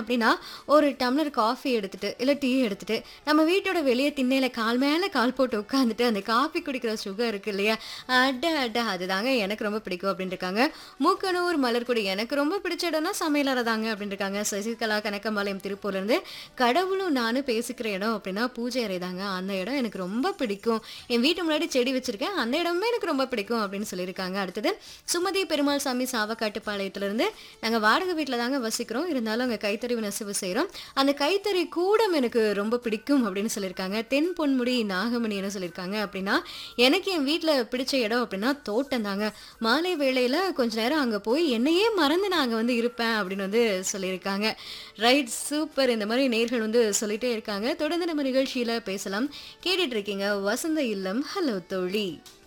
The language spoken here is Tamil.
அப்படின்னா ஒரு டம்ளர் காஃபி எடுத்துட்டு இல்லை டீ எடுத்துட்டு நம்ம வீட்டோட வெளியே திண்ணையில கால் மேலே கால் போட்டு உட்காந்துட்டு அந்த காஃபி குடிக்கிற சுகம் இருக்கு இல்லையா அட அட அதுதாங்க எனக்கு ரொம்ப பிடிக்கும் அப்படின்னு இருக்காங்க மூக்கனூர் மலர்குடி எனக்கு ரொம்ப பிடிச்ச இடம்னா சமையலறை தாங்க அப்படின்னு இருக்காங்க சசிகலா கனகம்பாளையம் திருப்பூர்ல இருந்து கடவுளும் நானும் பேசிக்கிற இடம் அப்படின்னா பூஜை அறை தாங்க அந்த இடம் எனக்கு ரொம்ப பிடிக்கும் என் வீட்டு முன்னாடி செடி வச்சிருக்கேன் அந்த இடமே எனக்கு ரொம்ப பிடிக்கும் அப்படின்னு சொல்லியிருக்காங்க அடுத்தது சுமதி பெருமாள் சாமி சாவக்காட்டுப்பாளையத்துல இருந்து நாங்க வாடகை வீட்டில் தாங்க வசிக்கிறோம் இருந்தாலும் அங்கே கைத்தறி நெசவு செய்கிறோம் அந்த கைத்தறி கூடம் எனக்கு ரொம்ப பிடிக்கும் அப்படின்னு சொல்லியிருக்காங்க தென் பொன்முடி நாகமணின்னு சொல்லியிருக்காங்க அப்படின்னா எனக்கு என் வீட்டில் பிடிச்ச இடம் அப்படின்னா தோட்டம் தாங்க மாலை வேளையில கொஞ்ச நேரம் அங்கே போய் என்னையே மறந்து நான் அங்கே வந்து இருப்பேன் அப்படின்னு வந்து சொல்லியிருக்காங்க ரைட் சூப்பர் இந்த மாதிரி நேர்கள் வந்து சொல்லிட்டே இருக்காங்க தொடர்ந்து நம்ம நிகழ்ச்சியில பேசலாம் கேட்டுட்டு இருக்கீங்க வசந்த இல்லம் ஹலோ தோழி